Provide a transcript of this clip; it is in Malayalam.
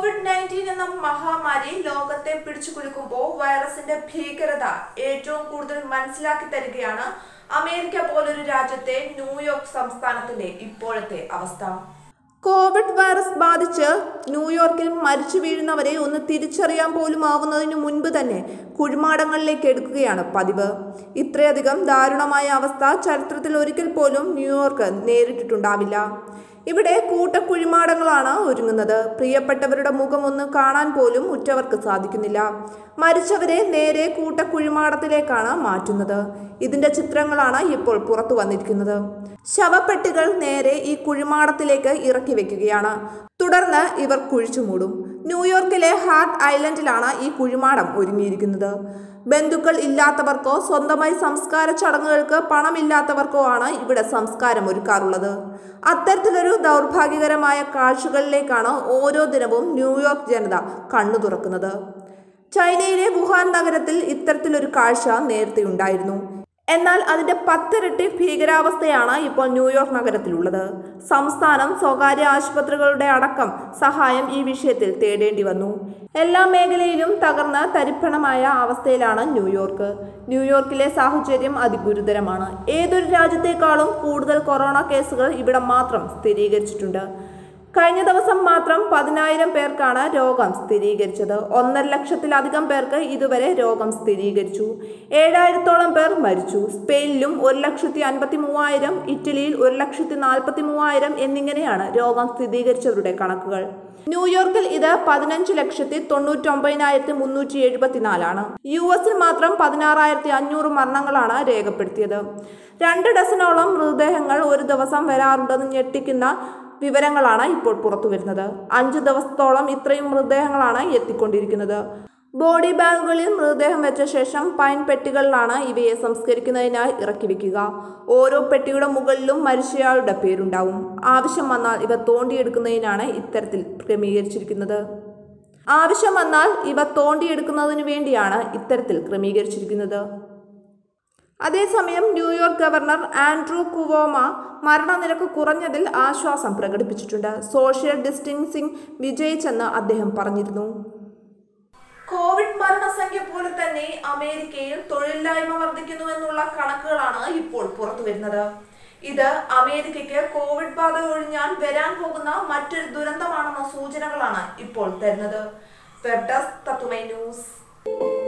കോവിഡ് നയൻറ്റീൻ എന്ന മഹാമാരി ലോകത്തെ പിടിച്ചുകുലുക്കുമ്പോൾ വൈറസിന്റെ ഭീകരത ഏറ്റവും കൂടുതൽ മനസ്സിലാക്കി തരികയാണ് അമേരിക്ക പോലൊരു രാജ്യത്തെ ന്യൂയോർക്ക് സംസ്ഥാനത്തിന്റെ ഇപ്പോഴത്തെ അവസ്ഥ കോവിഡ് വൈറസ് ബാധിച്ച് ന്യൂയോർക്കിൽ മരിച്ചു വീഴുന്നവരെ ഒന്ന് തിരിച്ചറിയാൻ പോലും ആവുന്നതിനു മുൻപ് തന്നെ കുഴിമാടങ്ങളിലേക്ക് എടുക്കുകയാണ് പതിവ് ഇത്രയധികം ദാരുണമായ അവസ്ഥ ചരിത്രത്തിൽ ഒരിക്കൽ പോലും ന്യൂയോർക്ക് നേരിട്ടിട്ടുണ്ടാവില്ല ഇവിടെ കൂട്ടക്കുഴിമാടങ്ങളാണ് ഒരുങ്ങുന്നത് പ്രിയപ്പെട്ടവരുടെ മുഖം ഒന്ന് കാണാൻ പോലും ഉറ്റവർക്ക് സാധിക്കുന്നില്ല മരിച്ചവരെ നേരെ കൂട്ടക്കുഴിമാടത്തിലേക്കാണ് മാറ്റുന്നത് ഇതിന്റെ ചിത്രങ്ങളാണ് ഇപ്പോൾ പുറത്തു വന്നിരിക്കുന്നത് ശവപ്പെട്ടികൾ നേരെ ഈ കുഴിമാടത്തിലേക്ക് ഇറക്കി വെക്കുകയാണ് തുടർന്ന് ഇവർ കുഴിച്ചു മൂടും ന്യൂയോർക്കിലെ ഹാർട്ട് ഐലൻഡിലാണ് ഈ കുഴിമാടം ഒരുങ്ങിയിരിക്കുന്നത് ബന്ധുക്കൾ ഇല്ലാത്തവർക്കോ സ്വന്തമായി സംസ്കാര ചടങ്ങുകൾക്ക് പണമില്ലാത്തവർക്കോ ആണ് ഇവിടെ സംസ്കാരം ഒരുക്കാറുള്ളത് അത്തരത്തിലൊരു ദൗർഭാഗ്യകരമായ കാഴ്ചകളിലേക്കാണ് ഓരോ ദിനവും ന്യൂയോർക്ക് ജനത കണ്ണു തുറക്കുന്നത് ചൈനയിലെ വുഹാൻ നഗരത്തിൽ ഇത്തരത്തിലൊരു കാഴ്ച നേരത്തെ ഉണ്ടായിരുന്നു എന്നാൽ അതിന്റെ പത്തിരട്ടി ഭീകരാവസ്ഥയാണ് ഇപ്പോൾ ന്യൂയോർക്ക് നഗരത്തിലുള്ളത് സംസ്ഥാനം സ്വകാര്യ ആശുപത്രികളുടെ അടക്കം സഹായം ഈ വിഷയത്തിൽ തേടേണ്ടി വന്നു എല്ലാ മേഖലയിലും തകർന്ന തരിപ്പണമായ അവസ്ഥയിലാണ് ന്യൂയോർക്ക് ന്യൂയോർക്കിലെ സാഹചര്യം അതിഗുരുതരമാണ് ഏതൊരു രാജ്യത്തെക്കാളും കൂടുതൽ കൊറോണ കേസുകൾ ഇവിടെ മാത്രം സ്ഥിരീകരിച്ചിട്ടുണ്ട് കഴിഞ്ഞ ദിവസം മാത്രം പതിനായിരം പേർക്കാണ് രോഗം സ്ഥിരീകരിച്ചത് ഒന്നര ലക്ഷത്തിലധികം പേർക്ക് ഇതുവരെ രോഗം സ്ഥിരീകരിച്ചു ഏഴായിരത്തോളം പേർ മരിച്ചു സ്പെയിനിലും ഒരു ലക്ഷത്തി അൻപത്തി മൂവായിരം ഇറ്റലിയിൽ ഒരു ലക്ഷത്തി നാൽപ്പത്തി മൂവായിരം എന്നിങ്ങനെയാണ് രോഗം സ്ഥിരീകരിച്ചവരുടെ കണക്കുകൾ ന്യൂയോർക്കിൽ ഇത് പതിനഞ്ച് ലക്ഷത്തി തൊണ്ണൂറ്റൊമ്പതിനായിരത്തി മുന്നൂറ്റി എഴുപത്തിനാലാണ് യു എസിൽ മാത്രം പതിനാറായിരത്തി അഞ്ഞൂറ് മരണങ്ങളാണ് രേഖപ്പെടുത്തിയത് രണ്ട് ഡസനോളം മൃതദേഹങ്ങൾ ഒരു ദിവസം വരാറുണ്ടെന്ന് ഞെട്ടിക്കുന്ന വിവരങ്ങളാണ് ഇപ്പോൾ പുറത്തു വരുന്നത് അഞ്ച് ദിവസത്തോളം ഇത്രയും മൃതദേഹങ്ങളാണ് എത്തിക്കൊണ്ടിരിക്കുന്നത് ബോഡി ബാഗുകളിൽ മൃതദേഹം വെച്ച ശേഷം പൈൻ പെട്ടികളിലാണ് ഇവയെ സംസ്കരിക്കുന്നതിനായി ഇറക്കി വെക്കുക ഓരോ പെട്ടിയുടെ മുകളിലും മരിച്ചയാളുടെ പേരുണ്ടാവും ആവശ്യം വന്നാൽ ഇവ തോണ്ടിയെടുക്കുന്നതിനാണ് ഇത്തരത്തിൽ ക്രമീകരിച്ചിരിക്കുന്നത് ആവശ്യം വന്നാൽ ഇവ തോണ്ടിയെടുക്കുന്നതിന് വേണ്ടിയാണ് ഇത്തരത്തിൽ ക്രമീകരിച്ചിരിക്കുന്നത് അതേസമയം ന്യൂയോർക്ക് ഗവർണർ ആൻഡ്രൂ കുവോമ മരണനിരക്ക് കുറഞ്ഞതിൽ ആശ്വാസം പ്രകടിപ്പിച്ചിട്ടുണ്ട് സോഷ്യൽ ഡിസ്റ്റൻസിംഗ് വിജയിച്ചെന്ന് അദ്ദേഹം പറഞ്ഞിരുന്നു കോവിഡ് മരണസംഖ്യ പോലെ തന്നെ അമേരിക്കയിൽ തൊഴിലില്ലായ്മ വർദ്ധിക്കുന്നുവെന്നുള്ള കണക്കുകളാണ് ഇപ്പോൾ പുറത്തു വരുന്നത് ഇത് അമേരിക്കയ്ക്ക് കോവിഡ് ബാധ ഒഴിഞ്ഞാൽ വരാൻ പോകുന്ന മറ്റൊരു ദുരന്തമാണെന്ന സൂചനകളാണ് ഇപ്പോൾ തരുന്നത് വെബ് ഡെസ്ക് തത്തുമൈ ന്യൂസ്